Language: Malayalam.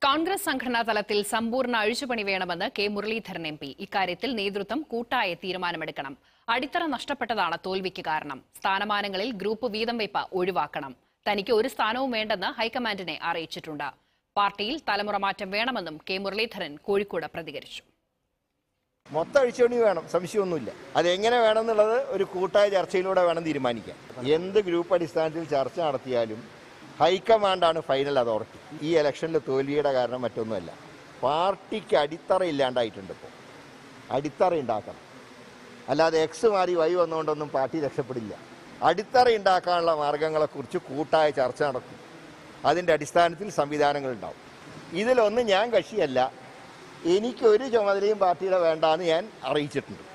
കോൺഗ്രസ് സംഘടനാ തലത്തിൽ സമ്പൂർണ്ണ അഴിച്ചുപണി വേണമെന്ന് കെ മുരളീധരൻ എം പി ഇക്കാര്യത്തിൽ നേതൃത്വം കൂട്ടായ തീരുമാനമെടുക്കണം അടിത്തറ നഷ്ടപ്പെട്ടതാണ് തോൽവിക്ക് കാരണം സ്ഥാനമാനങ്ങളിൽ ഗ്രൂപ്പ് വീതം വെയ്പ് ഒഴിവാക്കണം തനിക്ക് ഒരു സ്ഥാനവും വേണ്ടെന്ന് ഹൈക്കമാൻഡിനെ അറിയിച്ചിട്ടുണ്ട് പാർട്ടിയിൽ തലമുറ മാറ്റം വേണമെന്നും കെ മുരളീധരൻ കോഴിക്കോട് പ്രതികരിച്ചു മൊത്തം അഴിച്ചുപണി വേണം സംശയമൊന്നുമില്ല അതെങ്ങനെ വേണം എന്നുള്ളത് ഒരു കൂട്ടായ ചർച്ചയിലൂടെ വേണം തീരുമാനിക്കാൻ എന്ത് ഗ്രൂപ്പ് അടിസ്ഥാനത്തിൽ ചർച്ച നടത്തിയാലും ഹൈക്കമാൻഡാണ് ഫൈനൽ അതോറിറ്റി ഈ ഇലക്ഷനിൽ തോൽവിയുടെ കാരണം മറ്റൊന്നുമല്ല പാർട്ടിക്ക് അടിത്തറ ഇല്ലാണ്ടായിട്ടുണ്ട് ഇപ്പോൾ അടിത്തറ ഉണ്ടാക്കണം അല്ലാതെ എക്സ് മാറി വൈ വന്നുകൊണ്ടൊന്നും പാർട്ടി രക്ഷപ്പെടില്ല അടിത്തറ ഉണ്ടാക്കാനുള്ള മാർഗങ്ങളെക്കുറിച്ച് കൂട്ടായ ചർച്ച നടക്കും അതിൻ്റെ അടിസ്ഥാനത്തിൽ സംവിധാനങ്ങൾ ഉണ്ടാവും ഇതിലൊന്നും ഞാൻ കക്ഷിയല്ല എനിക്കൊരു ചുമതലയും പാർട്ടിയുടെ വേണ്ടാന്ന് ഞാൻ അറിയിച്ചിട്ടുണ്ട്